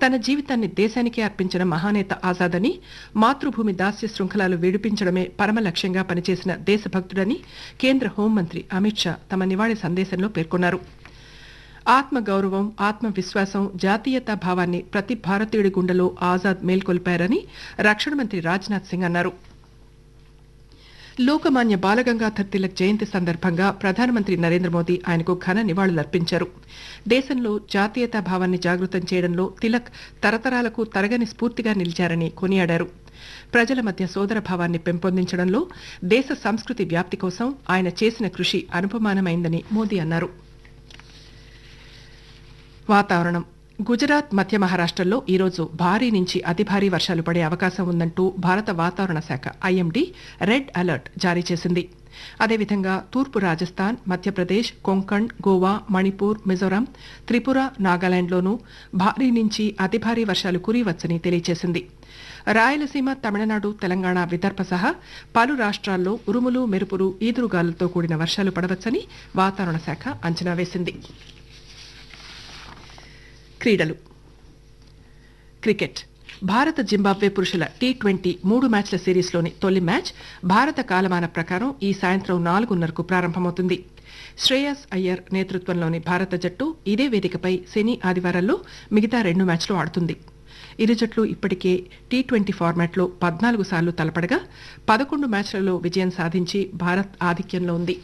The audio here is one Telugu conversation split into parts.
తన జీవితాన్ని దేశానికి అర్పించిన మహానేత ఆజాద్ అని మాతృభూమి దాస్య శృంఖలాలు విడిపించడమే పరమ లక్ష్యంగా పనిచేసిన దేశభక్తుడని కేంద్ర హోంమంత్రి అమిత్ షా తమ నివాళి సందేశంలో పేర్కొన్నారు ఆత్మ గౌరవం ఆత్మవిశ్వాసం జాతీయతా భావాన్ని ప్రతి భారతీయుడి గుండెలో ఆజాద్ మేల్కొల్పారని రక్షణ మంత్రి రాజ్నాథ్ సింగ్ అన్నారు లోకమాన్య బాలగంగాధర్ తిలక్ జయంతి సందర్భంగా ప్రధానమంత్రి నరేంద్ర మోదీ ఆయనకు ఘన నివాళులర్పించారు దేశంలో జాతీయతా భావాన్ని జాగృతం చేయడంలో తిలక్ తరతరాలకు తరగని స్ఫూర్తిగా నిలిచారని కొనియాడారు ప్రజల మధ్య సోదర భావాన్ని పెంపొందించడంలో దేశ సంస్కృతి వ్యాప్తి కోసం ఆయన చేసిన కృషి అనుపమానమైందని మోదీ అన్నారు వాతావరణం గుజరాత్ మధ్య మహారాష్టల్లో ఈరోజు భారీ నుంచి అతి భారీ వర్షాలు పడే అవకాశం ఉందంటూ భారత వాతావరణ శాఖ ఐఎండీ రెడ్ అలర్ట్ జారీ చేసింది అదేవిధంగా తూర్పు రాజస్థాన్ మధ్యప్రదేశ్ కొంకణ్ గోవా మణిపూర్ మిజోరాం త్రిపుర నాగాలాండ్లోనూ భారీ నుంచి అతి భారీ వర్షాలు కురియవచ్చని తెలియజేసింది రాయలసీమ తమిళనాడు తెలంగాణ విదర్భ సహా పలు రాష్ట్రాల్లో ఉరుములు మెరుపులు ఈదురుగాలులతో కూడిన వర్షాలు పడవచ్చని వాతావరణ శాఖ అంచనా వేసింది క్రీడలు క్రికెట్ భారత జింబాబ్వే పురుషుల టీ ట్వంటీ మూడు మ్యాచ్ల సిరీస్లోని తొలి మ్యాచ్ భారత కాలమాన ప్రకారం ఈ సాయంత్రం నాలుగున్నరకు ప్రారంభమవుతుంది శ్రేయస్ అయ్యర్ నేతృత్వంలోని భారత జట్టు ఇదే వేదికపై శని ఆదివారాల్లో మిగతా రెండు మ్యాచ్లు ఆడుతుంది ఇరు జట్లు ఇప్పటికే టీ ట్వంటీ ఫార్మాట్లో పద్నాలుగు సార్లు తలపడగా పదకొండు మ్యాచ్లలో విజయం సాధించి భారత్ ఆధిక్యంలో ఉంది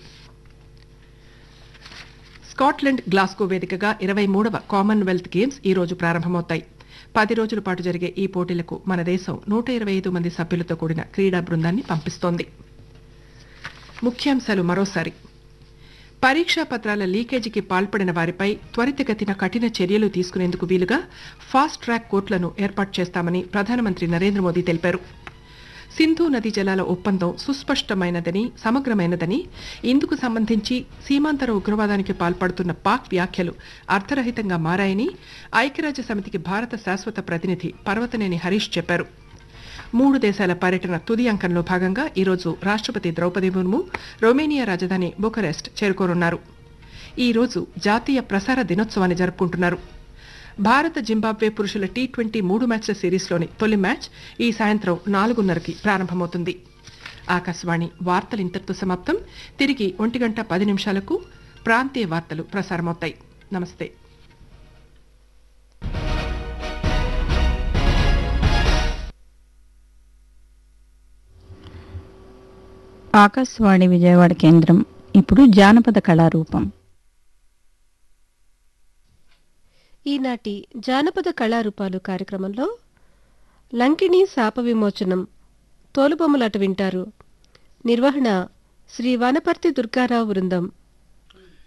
స్కాట్లాండ్ గ్లాస్గో వేదికగా ఇరవై మూడవ కామన్వెల్త్ గేమ్స్ ఈ రోజు ప్రారంభమవుతాయి పది రోజుల పాటు జరిగే ఈ పోటీలకు మన దేశం నూట ఇరవై ఐదు మంది సభ్యులతో కూడిన క్రీడా బృందాన్ని పంపిస్తోంది ముఖ్యాంశాలు మరోసారి పరీక్షా పత్రాల లీకేజీకి పాల్పడిన వారిపై త్వరితగతిన కఠిన చర్యలు తీసుకునేందుకు వీలుగా ఫాస్ట్ ట్రాక్ కోర్టులను ఏర్పాటు చేస్తామని ప్రధానమంత్రి నరేంద్ర మోదీ తెలిపారు సింధు నదీ జలాల ఒప్పందం సుస్పష్టమైనదని సమగ్రమైనదని ఇందుకు సంబంధించి సీమాంతర ఉగ్రవాదానికి పాల్పడుతున్న పాక్ వ్యాఖ్యలు అర్థరహితంగా మారాయని ఐక్యరాజ్య సమితికి భారత శాశ్వత ప్రతినిధి పర్వతనేని హరీష్ చెప్పారు మూడు దేశాల పర్యటన తుది అంకంలో భాగంగా ఈరోజు రాష్ట్రపతి ద్రౌపది ముర్ము రొమేనియా రాజధాని బుకరెస్ట్ చేరుకోనున్నారు ఈ రోజు జాతీయ ప్రసార దినోత్సవాన్ని జరుపుకుంటున్నారు భారత జింబాబ్వే పురుషుల టీ ట్వంటీ మూడు మ్యాచ్ల సిరీస్లోని తొలి మ్యాచ్ ఈ సాయంత్రం నాలుగున్నరకి ప్రారంభమవుతుంది ఆకాశవాణి వార్తలు ఇంతటితో సమాప్తం తిరిగి ఒంటి గంట పది నిమిషాలకు ప్రాంతీయ వార్తలు ప్రసారమవుతాయి నమస్తే ఆకాశవాణి విజయవాడ కేంద్రం ఇప్పుడు జానపద కళారూపం ఈనాటి జానపద కళారూపాలు కార్యక్రమంలో లంకిణి శాప విమోచనం తోలుబొమ్మలాట వింటారు నిర్వహణ శ్రీ వనపర్తి దుర్గారావు బృందం